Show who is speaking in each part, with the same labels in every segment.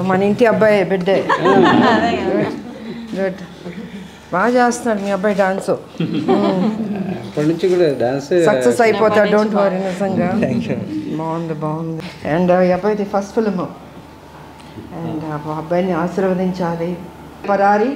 Speaker 1: మన ఇంటి అబ్బాయి బిడ్డే గుడ్ బాగా చేస్తున్నాడు మీ అబ్బాయి డాన్స్
Speaker 2: అప్పటి నుంచి కూడా డాన్స్
Speaker 1: సక్సెస్ అయిపోతాడు డోంట్ వరీ నిజంగా బాగుంది బాగుంది అండ్ ఈ అబ్బాయిది ఫస్ట్ ఫిల్మ్ అండ్ ఆ అబ్బాయిని ఆశీర్వదించాలి పరారి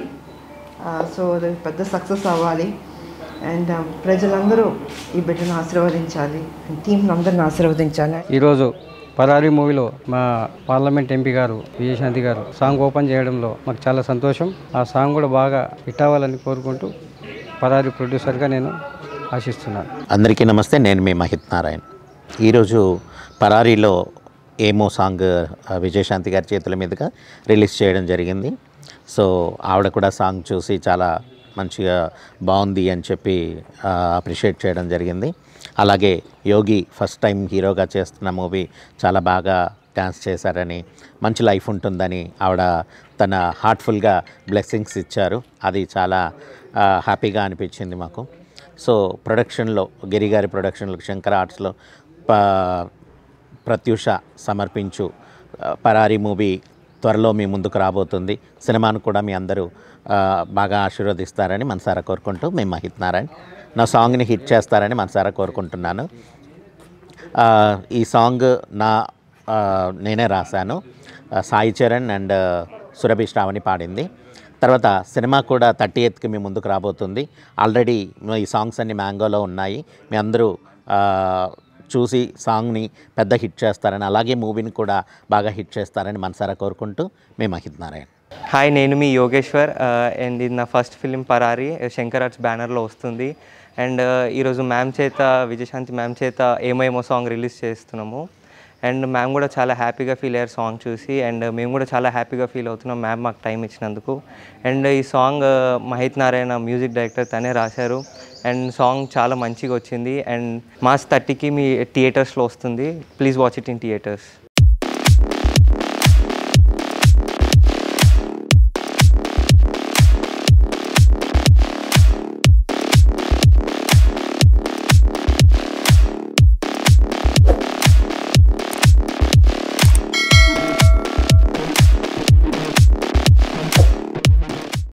Speaker 1: సో అది పెద్ద సక్సెస్ అవ్వాలి అండ్ ప్రజలందరూ ఈ బిడ్డను ఆశీర్వదించాలి టీం అందరిని ఆశీర్వదించాలి
Speaker 3: ఈరోజు పరారీ మూవీలో మా పార్లమెంట్ ఎంపీ గారు విజయశాంతి గారు సాంగ్ ఓపెన్ చేయడంలో మాకు చాలా సంతోషం ఆ సాంగ్ కూడా బాగా హిట్ అవ్వాలని కోరుకుంటూ పరారీ ప్రొడ్యూసర్గా నేను ఆశిస్తున్నాను
Speaker 4: అందరికీ నమస్తే నేను మీ మహిత్ నారాయణ్ ఈరోజు పరారీలో ఏమో సాంగ్ ఆ, విజయశాంతి గారి చేతుల మీదుగా రిలీజ్ చేయడం జరిగింది సో ఆవిడ కూడా సాంగ్ చూసి చాలా మంచిగా బాగుంది అని చెప్పి అప్రిషియేట్ చేయడం జరిగింది అలాగే యోగి ఫస్ట్ టైం హీరోగా చేస్తున్న మూవీ చాలా బాగా డ్యాన్స్ చేశారని మంచి లైఫ్ ఉంటుందని ఆవిడ తన హార్ట్ఫుల్గా బ్లెస్సింగ్స్ ఇచ్చారు అది చాలా ఆ, హ్యాపీగా అనిపించింది మాకు సో ప్రొడక్షన్లో గిరిగారి ప్రొడక్షన్లో శంకర్ ఆర్ట్స్లో ప ప్రత్యూష సమర్పించు ఆ, పరారీ మూవీ త్వరలో మీ ముందుకు రాబోతుంది సినిమాను కూడా మీ అందరూ ఆ, బాగా ఆశీర్వదిస్తారని మనసారా కోరుకుంటూ మేము మహిత్ నారాయణ్ నా సాంగ్ని హిట్ చేస్తారని మనసారా కోరుకుంటున్నాను ఆ, ఈ సాంగ్ నా ఆ, నేనే రాశాను ఆ, సాయి చరణ్ అండ్ సురభి శ్రావణి పాడింది తర్వాత సినిమా కూడా థర్టీ ఎయిత్కి మీ ముందుకు రాబోతుంది ఆల్రెడీ ఈ సాంగ్స్ అన్ని మ్యాంగోలో ఉన్నాయి మీ అందరూ ఆ, చూసి సాంగ్ని పెద్ద హిట్ చేస్తారని అలాగే మూవీని కూడా బాగా హిట్ చేస్తారని మనసారా కోరుకుంటూ మేము మహిత్ నారాయణ
Speaker 5: హాయ్ నేను మీ యోగేశ్వర్ అండ్ ఇది నా first film Parari Shankar arts బ్యానర్లో వస్తుంది అండ్ ఈరోజు మ్యామ్ చేత విజయశాంతి మ్యామ్ చేత ఏమో ఏమో సాంగ్ రిలీజ్ చేస్తున్నాము అండ్ మ్యామ్ కూడా చాలా హ్యాపీగా ఫీల్ అయ్యారు సాంగ్ చూసి అండ్ మేము కూడా చాలా హ్యాపీగా ఫీల్ అవుతున్నాం మ్యామ్ మాకు టైం ఇచ్చినందుకు అండ్ ఈ song Mahith Narayana music director తనే రాశారు అండ్ సాంగ్ చాలా మంచిగా వచ్చింది అండ్ మార్చ్ థర్టీకి మీ థియేటర్స్లో వస్తుంది please watch it in theatres